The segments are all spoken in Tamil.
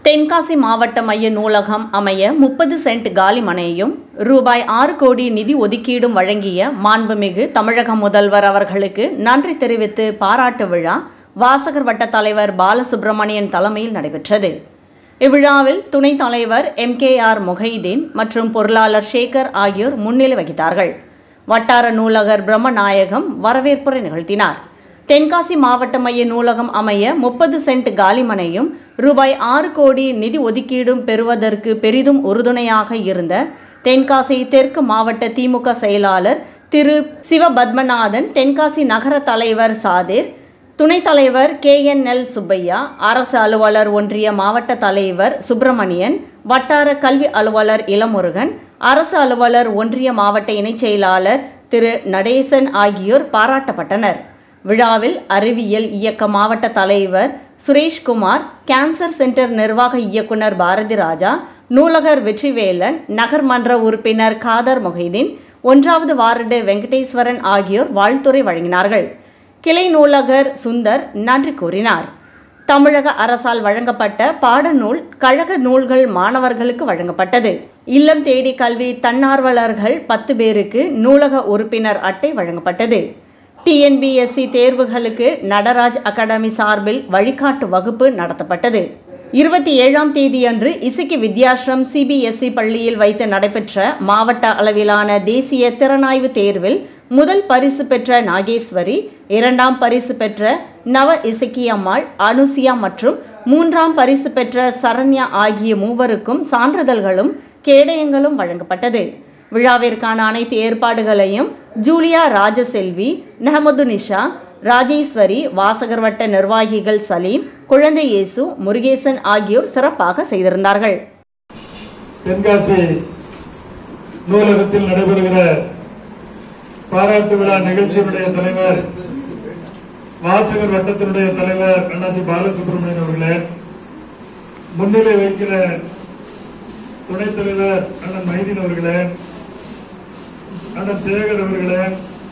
தென்காசி மாவட்ட மைய நூலகம் அமைய முப்பது சென்ட் காலி மனையும் ரூபாய் ஆறு கோடி நிதி ஒதுக்கீடும் வழங்கிய மாண்புமிகு தமிழக முதல்வர் அவர்களுக்கு நன்றி தெரிவித்து பாராட்டு விழா வாசகர் வட்ட தலைவர் பாலசுப்பிரமணியன் தலைமையில் நடைபெற்றது இவ்விழாவில் துணைத் தலைவர் எம் கே ஆர் முகைதீன் மற்றும் பொருளாளர் சேகர் ஆகியோர் முன்னிலை வகித்தார்கள் வட்டார நூலகர் பிரம்மநாயகம் வரவேற்புரை நிகழ்த்தினார் தென்காசி மாவட்ட மைய நூலகம் அமைய முப்பது சென்ட் காலிமனையும் ரூபாய் ஆறு கோடி நிதி ஒதுக்கீடும் பெறுவதற்கு பெரிதும் உறுதுணையாக இருந்த தென்காசி தெற்கு மாவட்ட திமுக செயலாளர் திரு சிவபத்மநாதன் தென்காசி நகர தலைவர் சாதிர் துணைத் தலைவர் கே என் எல் சுப்பையா அரசு அலுவலர் ஒன்றிய மாவட்ட தலைவர் சுப்பிரமணியன் வட்டார கல்வி அலுவலர் இளமுருகன் அரசு அலுவலர் ஒன்றிய மாவட்ட இணைச் செயலாளர் திரு நடேசன் ஆகியோர் பாராட்டப்பட்டனர் விழாவில் அறிவியல் இயக்க மாவட்ட தலைவர் சுரேஷ்குமார் கேன்சர் சென்டர் நிர்வாக இயக்குனர் பாரதி ராஜா நூலகர் வெற்றிவேலன் நகர்மன்ற உறுப்பினர் காதர் மொஹிதீன் ஒன்றாவது வார்டு வெங்கடேஸ்வரன் ஆகியோர் வாழ்த்துரை வழங்கினார்கள் கிளை நூலகர் சுந்தர் நன்றி கூறினார் தமிழக அரசால் வழங்கப்பட்ட பாடநூல் கழக நூல்கள் மாணவர்களுக்கு வழங்கப்பட்டது இல்லம் தேடி கல்வி தன்னார்வலர்கள் பத்து பேருக்கு நூலக உறுப்பினர் அட்டை வழங்கப்பட்டது டிஎன்பிஎஸ்சி தேர்வுகளுக்கு நடராஜ் அகாடமி சார்பில் வழிகாட்டு வகுப்பு நடத்தப்பட்டது இருபத்தி ஏழாம் தேதியன்று இசைக்கு வித்யாஸ்ரம் சிபிஎஸ்இ பள்ளியில் வைத்து நடைபெற்ற மாவட்ட அளவிலான தேசிய திறனாய்வு தேர்வில் முதல் பரிசு பெற்ற நாகேஸ்வரி இரண்டாம் பரிசு பெற்ற நவ இசக்கியம்மாள் அனுசியா மற்றும் மூன்றாம் பரிசு பெற்ற சரண்யா ஆகிய மூவருக்கும் சான்றிதழ்களும் கேடயங்களும் வழங்கப்பட்டது விழாவிற்கான அனைத்து ஏற்பாடுகளையும் ஜூலியா ராஜசெல்வி நஹமது நிஷா ராஜேஸ்வரி வாசகர் வட்ட நிர்வாகிகள் சலீம் குழந்தை இயேசு முருகேசன் ஆகியோர் சிறப்பாக செய்திருந்தார்கள் தென்காசி நூலகத்தில் நடைபெறுகிற பாராட்டு விழா நிகழ்ச்சியினுடைய தலைவர் வாசகர் வட்டத்தினுடைய தலைவர் அண்ணாச்சி பாலசுப்ரமணியன் அவர்களே முன்னிலை வைக்கிற துணைத் தலைவர் அண்ணன் மைதீன் அவர்களே அண்ணன் சேகர் அவர்களே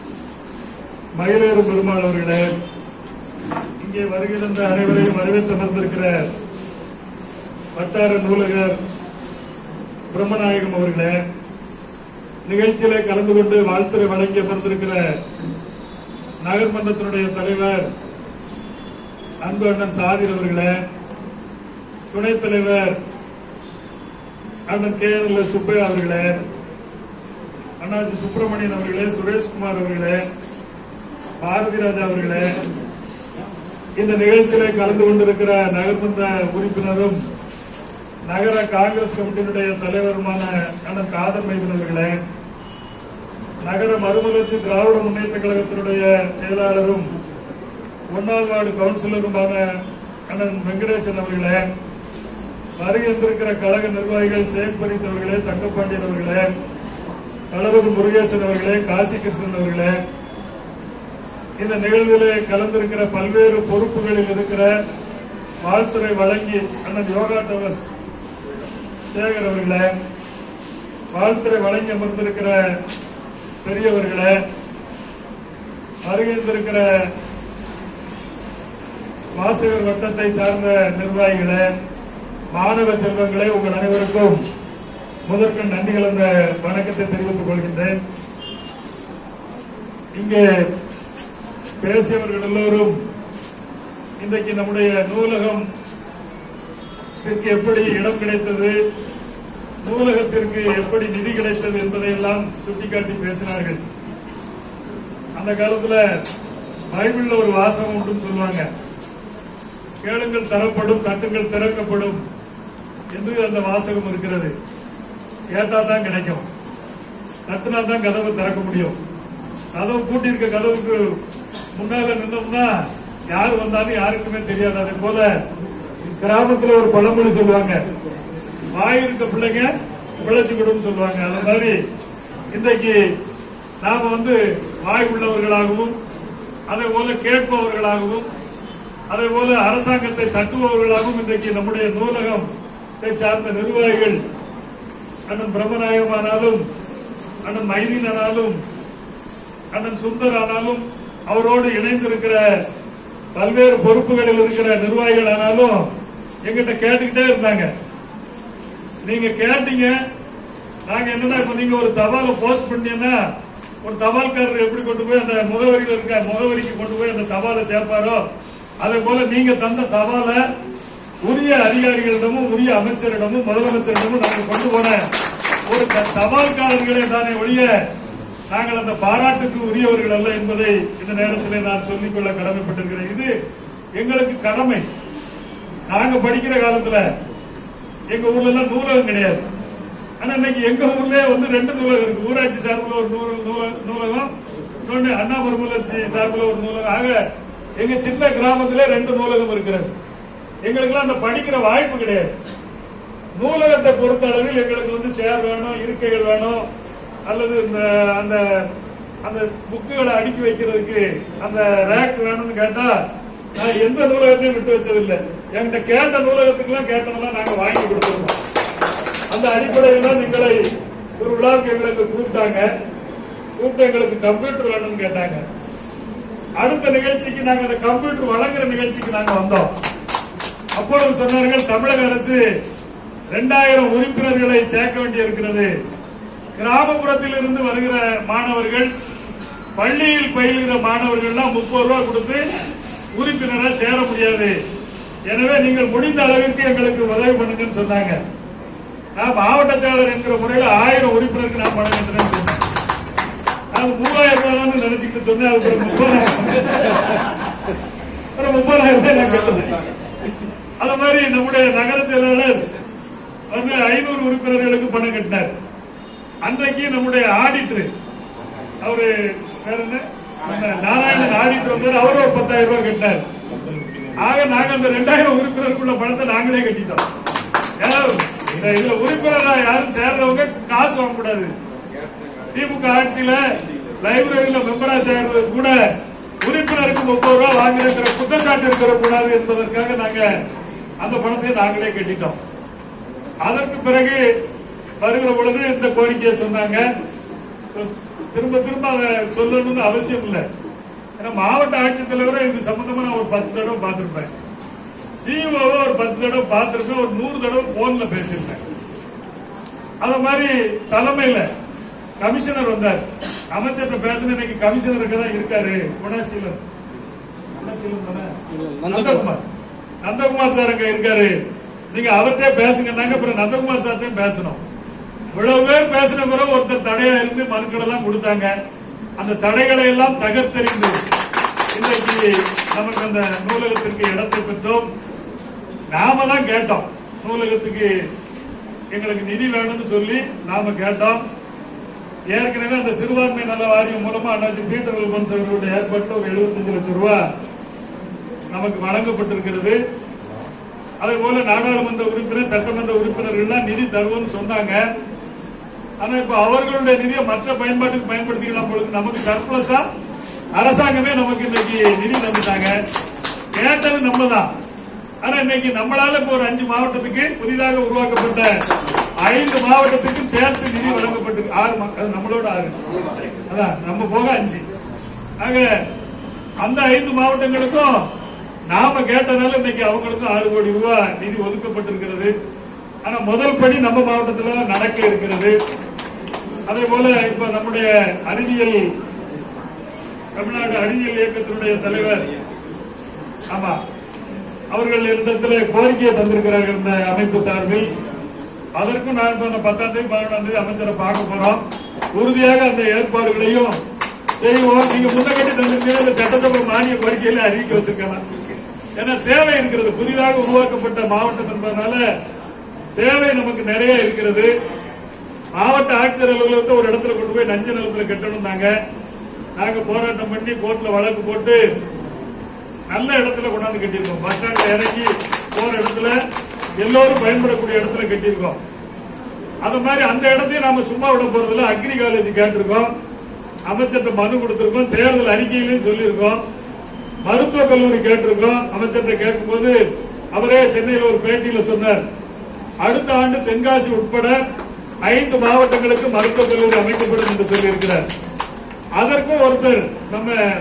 மயிலேறு பெருமாள் அவர்களே இங்கே வருகின்ற அனைவரையும் வரவேற்று அமர்ந்திருக்கிற வட்டார நூலகர் பிரம்மநாயகம் அவர்களே நிகழ்ச்சியில கலந்து கொண்டு வாழ்த்துறை வழங்கி அமர்ந்திருக்கிற நகர்மன்றத்தினுடைய தலைவர் அன்பு அண்ணன் சாதிர் அவர்களே துணைத் தலைவர் அண்ணன் கே எல் சுப்பையா அவர்களே அண்ணாச்சி சுப்பிரமணியன் அவர்களே சுரேஷ்குமார் அவர்களே பாரதி ராஜா அவர்களே இந்த நிகழ்ச்சியில கலந்து கொண்டிருக்கிற நகர்மன்ற உறுப்பினரும் நகர காங்கிரஸ் கமிட்டியினுடைய தலைவருமான அண்ணன் காதர் மைதன் அவர்களே நகர மறுமலர்ச்சி திராவிட முன்னேற்ற கழகத்தினுடைய செயலாளரும் ஒன்னாம் வார்டு கவுன்சிலருமான அண்ணன் வெங்கடேசன் அவர்களே வருகின்றிருக்கிற கழக நிர்வாகிகள் ஷேக் பரீத் அவர்களே தங்கப்பாண்டியன் அவர்களே தளபதி முருகேசன் அவர்களே காசி கிருஷ்ணன் அவர்களே இந்த நிகழ்விலே கலந்திருக்கிற பல்வேறு பொறுப்புகளில் இருக்கிற வாழ்த்துறை வழங்கி அண்ணன் யோகா டவர்ஸ் சேகர் அவர்களே வாழ்த்துறை வழங்கி அமர்ந்திருக்கிற பெரியவர்களே வருகின்றிருக்கிற வாசகர் வட்டத்தை சார்ந்த நிர்வாகிகளே மாணவ செல்வங்களே உங்கள் அனைவருக்கும் முதற்கண் நன்றி கலந்த வணக்கத்தை தெரிவித்துக் கொள்கின்றேன் இங்கே பேசியவர்கள் எல்லோரும் இன்றைக்கு நம்முடைய நூலகம் எப்படி இடம் கிடைத்தது நூலகத்திற்கு எப்படி நிதி கிடைத்தது என்பதையெல்லாம் சுட்டிக்காட்டி பேசினார்கள் அந்த காலத்துல பைபிள்ல ஒரு வாசகம் உண்டுன்னு சொல்லுவாங்க கேளுங்கள் தரப்படும் தட்டுங்கள் திறக்கப்படும் என்று அந்த வாசகம் இருக்கிறது கேட்டா தான் கிடைக்கும் தட்டுனா தான் கதவு திறக்க முடியும் கதவு பூட்டி இருக்க கதவுக்கு முன்னால நின்னோம்னா யாரு வந்தாலும் யாருக்குமே தெரியாது அதே போல கிராமத்துல ஒரு பழமொழி சொல்லுவாங்க வாய் இருக்க பிள்ளைங்க பிழைச்சுக்கிடும் சொல்லுவாங்க அந்த மாதிரி இன்றைக்கு நாம வந்து வாய் உள்ளவர்களாகவும் அதே போல கேட்பவர்களாகவும் அதே போல அரசாங்கத்தை தட்டுபவர்களாகவும் இன்றைக்கு நம்முடைய நூலகம் சார்ந்த நிர்வாகிகள் அண்ணன் பிரம்மநாயகம் ஆனாலும் அண்ணன் மைதீன் ஆனாலும் அண்ணன் சுந்தர் ஆனாலும் அவரோடு இணைந்திருக்கிற பல்வேறு பொறுப்புகளில் இருக்கிற நிர்வாகிகள் ஆனாலும் எங்கிட்ட கேட்டுக்கிட்டே இருந்தாங்க நீங்க கேட்டீங்க நாங்க என்னன்னா இப்ப நீங்க ஒரு தபால போஸ்ட் பண்ணீங்கன்னா ஒரு தபால்காரர் எப்படி கொண்டு போய் அந்த முகவரியில் இருக்க முகவரிக்கு கொண்டு போய் அந்த தபாலை சேர்ப்பாரோ அதே போல நீங்க தந்த தபாலை உரிய அதிகாரிகளிடமும் உரிய அமைச்சரிடமும் முதலமைச்சரிடமும் நாங்க கொண்டு போன ஒரு த- தபால்காரர்களே தானே ஒழிய நாங்கள் அந்த பாராட்டுக்கு உரியவர்கள் அல்ல என்பதை இந்த நேரத்தில் நான் சொல்லிக்கொள்ள கடமைப்பட்டிருக்கிறேன் இது எங்களுக்கு கடமை நாங்க படிக்கிற காலத்துல எங்க ஊர்ல எல்லாம் நூலகம் கிடையாது ஆனா இன்னைக்கு எங்க ஊர்லயே வந்து ரெண்டு நூலகம் இருக்கு ஊராட்சி சார்பில் ஒரு நூறு நூல- நூலகம் இன்னொன்னு அண்ணா மறுமலர்ச்சி சார்பில் ஒரு நூலகம் ஆக எங்க சின்ன கிராமத்திலே ரெண்டு நூலகம் இருக்கிறது எங்களுக்கெல்லாம் அந்த படிக்கிற வாய்ப்பு கிடையாது நூலகத்தை பொறுத்த அளவில் எங்களுக்கு வந்து சேர் வேணும் இருக்கைகள் வேணும் அல்லது இந்த அந்த அந்த புக்குகளை அடுக்கி வைக்கிறதுக்கு அந்த ரேக் வேணும்னு கேட்டா நான் எந்த நூலகத்தையும் விட்டு வச்சதில்லை என்கிட்ட கேட்ட நூலகத்துக்கெல்லாம் கேட்டதெல்லாம் நாங்க வாங்கி கொடுத்துருவோம் அந்த அடிப்படையில் தான் எங்களை ஒரு விழாவுக்கு எங்களுக்கு கூப்பிட்டாங்க கூப்பிட்டு எங்களுக்கு கம்ப்யூட்டர் வேணும்னு கேட்டாங்க அடுத்த நிகழ்ச்சிக்கு நாங்க அந்த கம்ப்யூட்டர் வழங்குற நிகழ்ச்சிக்கு நாங்க வந்தோம் அப்பொழுது சொன்னார்கள் தமிழக அரசு இரண்டாயிரம் உறுப்பினர்களை சேர்க்க வேண்டியிருக்கிறது கிராமப்புறத்தில் இருந்து வருகிற மாணவர்கள் பள்ளியில் பயிலுகிற மாணவர்கள்லாம் முப்பது ரூபாய் கொடுத்து உறுப்பினரா சேர முடியாது எனவே நீங்கள் முடிந்த அளவிற்கு எங்களுக்கு உதவி பண்ணுங்கன்னு சொன்னாங்க நான் மாவட்ட செயலர் என்கிற முறையில் ஆயிரம் உறுப்பினருக்கு நான் பணம் கட்டுறேன்னு சொன்னேன் நான் மூவாயிரம் ரூபாய் நினைச்சுக்கிட்டு சொன்னேன் அது ஒரு முப்பதாயிரம் ஒரு முப்பதாயிரம் ரூபாய் நான் கட்டுறேன் அது மாதிரி நம்முடைய நகர செயலாளர் வந்து ஐநூறு உறுப்பினர்களுக்கு பணம் கட்டினார் அன்றைக்கு நம்முடைய ஆடிட்டர் அவரு வேற என்ன அந்த நாராயணன் ஆடிட்டர் வந்தார் அவரும் ஒரு பத்தாயிரம் ரூபாய் கட்டினார் ஆக நாங்க அந்த ரெண்டாயிரம் உறுப்பினருக்குள்ள பணத்தை நாங்களே கட்டிட்டோம் ஏன்னா, இந்த இதுல உறுப்பினரா யாரும் சேர்றவங்க காசு வாங்க கூடாது திமுக ஆட்சியில லைப்ரரியில மெம்பரா சேர்றது கூட உறுப்பினருக்கு முப்பது ரூபாய் வாங்கிருக்கிற குற்றச்சாட்டு இருக்கிற கூடாது என்பதற்காக நாங்க அந்த பணத்தை நாங்களே கட்டிட்டோம் அதற்கு பிறகு வருகிற பொழுது இந்த கோரிக்கையை சொன்னாங்க திரும்ப திரும்ப அதை சொல்லணும்னு அவசியம் இல்லை ஏன்னா மாவட்ட ஆட்சித்தலைவரை இது சம்பந்தமா நான் ஒரு பத்து தடவை பார்த்திருப்பேன் சிஇஓவை ஒரு பத்து தடவை பார்த்திருப்பேன் ஒரு நூறு தடவை போன்ல பேசியிருப்பேன் அத மாதிரி தலைமையில கமிஷனர் வந்தார் அமைச்சர்கிட்ட பேசின இன்னைக்கு கமிஷனர் தான் இருக்காரு குணசீலன் குணசீலன் தானே? நந்தகுமார் நந்தகுமார் சார் அங்க இருக்காரு நீங்க அவர்கிட்ட பேசுங்கன்னாங்க அப்புறம் நந்தகுமார் சார்ட்டையும் பேசணும் இவ்வளவு பேர் பேசின பிறகு ஒருத்தர் தடையா இருந்து மனுக்கள் எல்லாம் கொடுத்தாங்க அந்த தடைகளை எல்லாம் தகர்த்தெறிந்து இன்றைக்கு நமக்கு அந்த நூலகத்திற்கு இடத்தை பெற்றோம் நாம தான் கேட்டோம் நூலகத்துக்கு எங்களுக்கு நிதி வேணும்னு சொல்லி நாம கேட்டோம் ஏற்கனவே அந்த சிறுபான்மை நல வாரியம் மூலமா அண்ணாச்சி பீட்டர் வில்பன்ஸ் அவர்களுடைய ஏற்பாட்டில் ஒரு 75 லட்சம் ரூபாய் நமக்கு வழங்கப்பட்டிருக்கிறது அதே போல நாடாளுமன்ற உறுப்பினர் சட்டமன்ற உறுப்பினர்கள் நிதி தருவோம்னு சொன்னாங்க ஆனா இப்ப அவர்களுடைய நிதியை மற்ற பயன்பாட்டுக்கு பயன்படுத்திக்கலாம் பொழுது நமக்கு சர்பிளஸா அரசாங்கமே நமக்கு இன்னைக்கு நிதி தந்துட்டாங்க கேட்டது நம்ம தான் ஆனா இன்னைக்கு நம்மளால இப்ப ஒரு அஞ்சு மாவட்டத்துக்கு புதிதாக உருவாக்கப்பட்ட ஐந்து மாவட்டத்துக்கும் சேர்த்து நிதி வழங்கப்பட்டு ஆறு மா- அது நம்மளோட ஆறு அதான் நம்ம போக அஞ்சு ஆக அந்த ஐந்து மாவட்டங்களுக்கும் நாம கேட்டதால இன்னைக்கு அவங்களுக்கும் ஆறு கோடி ரூபாய் நிதி ஒதுக்கப்பட்டிருக்கிறது ஆனா முதல் படி நம்ம மாவட்டத்துல நடக்க இருக்கிறது அதே போல இப்ப நம்முடைய அறிவியல் தமிழ்நாடு அறிவியல் இயக்கத்தினுடைய தலைவர் ஆமா அவர்கள் இடத்துல கோரிக்கையை தந்திருக்கிறார்கள் இந்த அமைப்பு சார்பில் அதற்கும் நான் இப்ப இந்த பத்தாம் தேதி பதினொன்றாம் தேதி அமைச்சரை பார்க்க போறோம் உறுதியாக அந்த ஏற்பாடுகளையும் செய்வோம் நீங்க முன்ன கட்டி தந்திருக்கீங்க இந்த சட்டசபை மானிய கோரிக்கையில அறிவிக்க வச்சிருக்கலாம் ஏன்னா தேவை இருக்கிறது புதிதாக உருவாக்கப்பட்ட மாவட்டம் என்பதனால தேவை நமக்கு நிறைய இருக்கிறது மாவட்ட ஆட்சியர் அலுவலகத்தை ஒரு இடத்துல கொண்டு போய் நஞ்ச நிலத்துல கட்டணும் நாங்க நாங்க போராட்டம் பண்ணி கோர்ட்ல வழக்கு போட்டு நல்ல இடத்துல கொண்டாந்து கட்டியிருக்கோம் பஸ் ஸ்டாண்ட்ல இறங்கி போற இடத்துல எல்லோரும் பயன்படக்கூடிய இடத்துல கட்டியிருக்கோம் அது மாதிரி அந்த இடத்தையும் நாம சும்மா விட போறதுல அக்ரி காலேஜ் கேட்டிருக்கோம் அமைச்சர்கிட்ட மனு கொடுத்திருக்கோம் தேர்தல் அறிக்கையிலையும் சொல்லியிருக்கோம் மருத்துவக் கல்லூரி கேட்டிருக்கோம் அமைச்சர்கிட்ட கேட்கும்போது அவரே சென்னையில் ஒரு பேட்டியில சொன்னார் அடுத்த ஆண்டு தென்காசி உட்பட ஐந்து மாவட்டங்களுக்கு மருத்துவக் கல்லூரி அமைக்கப்படும் என்று சொல்லியிருக்கிறார் அதற்கும் ஒருத்தர் நம்ம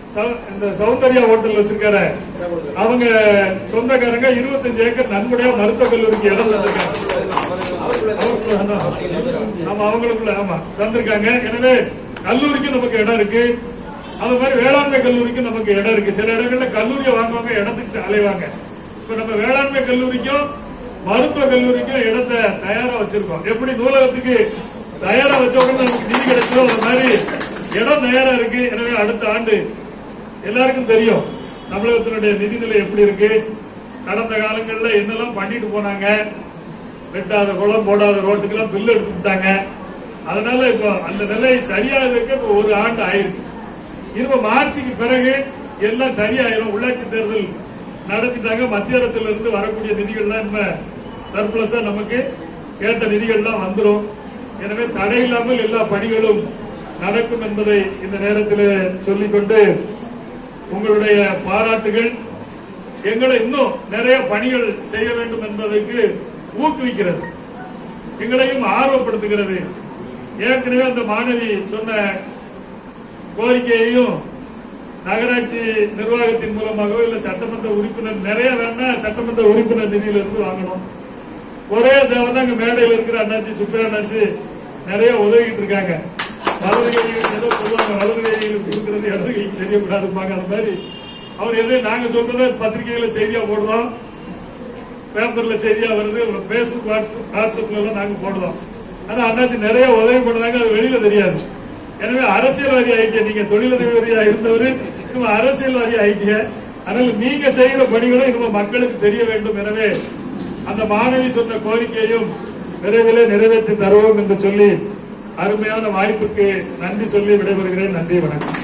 சௌ- இந்த சௌந்தர்யா ஹோட்டல் வச்சிருக்காரு அவங்க சொந்தக்காரங்க இருபத்தஞ்சு ஏக்கர் நன்கொடையா மருத்துவக் கல்லூரிக்கு இடம் தந்திருக்காங்க ஆமா அவங்களுக்குள்ள ஆமா தந்திருக்காங்க எனவே கல்லூரிக்கு நமக்கு இடம் இருக்கு அது மாதிரி வேளாண்மை கல்லூரிக்கு நமக்கு இடம் இருக்கு சில இடங்கள்ல கல்லூரியை வாங்குவாங்க இடத்துக்கு அலைவாங்க இப்ப நம்ம வேளாண்மை கல்லூரிக்கும் மருத்துவ கல்லூரிக்கும் இடத்தை தயாரா வச்சிருக்கோம் எப்படி நூலகத்துக்கு தயாரா வச்ச உடனே நமக்கு நிதி கிடைச்சோ அது மாதிரி இடம் தயாரா இருக்கு எனவே அடுத்த ஆண்டு எல்லாருக்கும் தெரியும் தமிழகத்தினுடைய நிதிநிலை எப்படி இருக்கு கடந்த காலங்கள்ல என்னெல்லாம் பண்ணிட்டு போனாங்க வெட்டாத குளம் போடாத ரோட்டுக்கெல்லாம் பில்லு எடுத்துட்டாங்க அதனால இப்போ அந்த நிலை சரியாகிறதுக்கு இப்போ ஒரு ஆண்டு ஆயிருக்கு இப்ப மார்ச்சுக்கு பிறகு எல்லாம் சரியாயிரும் உள்ளாட்சி தேர்தல் நடத்திட்டாங்க மத்திய அரசுல இருந்து வரக்கூடிய நிதிகள்லாம் இப்ப சர்பிளஸா நமக்கு கேட்ட நிதிகள்லாம் வந்துரும் எனவே தடை இல்லாமல் எல்லா பணிகளும் நடக்கும் என்பதை இந்த நேரத்தில் சொல்லிக்கொண்டு உங்களுடைய பாராட்டுகள் எங்களை இன்னும் நிறைய பணிகள் செய்ய வேண்டும் என்பதற்கு ஊக்குவிக்கிறது எங்களையும் ஆர்வப்படுத்துகிறது ஏற்கனவே அந்த மாணவி சொன்ன கோரிக்கையையும் நகராட்சி நிர்வாகத்தின் மூலமாகவோ இல்ல சட்டமன்ற உறுப்பினர் நிறைய வேணா சட்டமன்ற உறுப்பினர் நிதியிலிருந்து வாங்கணும் ஒரே தேவை தான் இங்க மேடையில் இருக்கிற அண்ணாச்சி சுப்பையா அண்ணாச்சி நிறைய உதவிட்டு இருக்காங்க வலது கையில் ஏதோ சொல்லுவாங்க வலது கையில் கொடுக்கிறது இடது கைக்கு தெரியக்கூடாதுப்பாங்க அந்த மாதிரி அவர் எது நாங்க சொல்றத பத்திரிகையில செய்தியா போடுறோம் பேப்பர்ல செய்தியா வருது பேஸ்புக் வாட்ஸ்அப் வாட்ஸ்அப்ல எல்லாம் நாங்க போடுறோம் ஆனா அண்ணாச்சி நிறைய உதவி பண்றாங்க அது வெளியில தெரியாது எனவே அரசியல்வாதி ஆயிட்டே நீங்க தொழிலதிபதியா இருந்தவர் இன்னும் அரசியல்வாதி ஆயிட்டீங்க அதனால நீங்க செய்கிற பணிகளும் இன்னும் மக்களுக்கு தெரிய வேண்டும் எனவே அந்த மாணவி சொன்ன கோரிக்கையும் விரைவிலே நிறைவேற்றி தருவோம் என்று சொல்லி அருமையான வாய்ப்புக்கு நன்றி சொல்லி விடைபெறுகிறேன் நன்றி வணக்கம்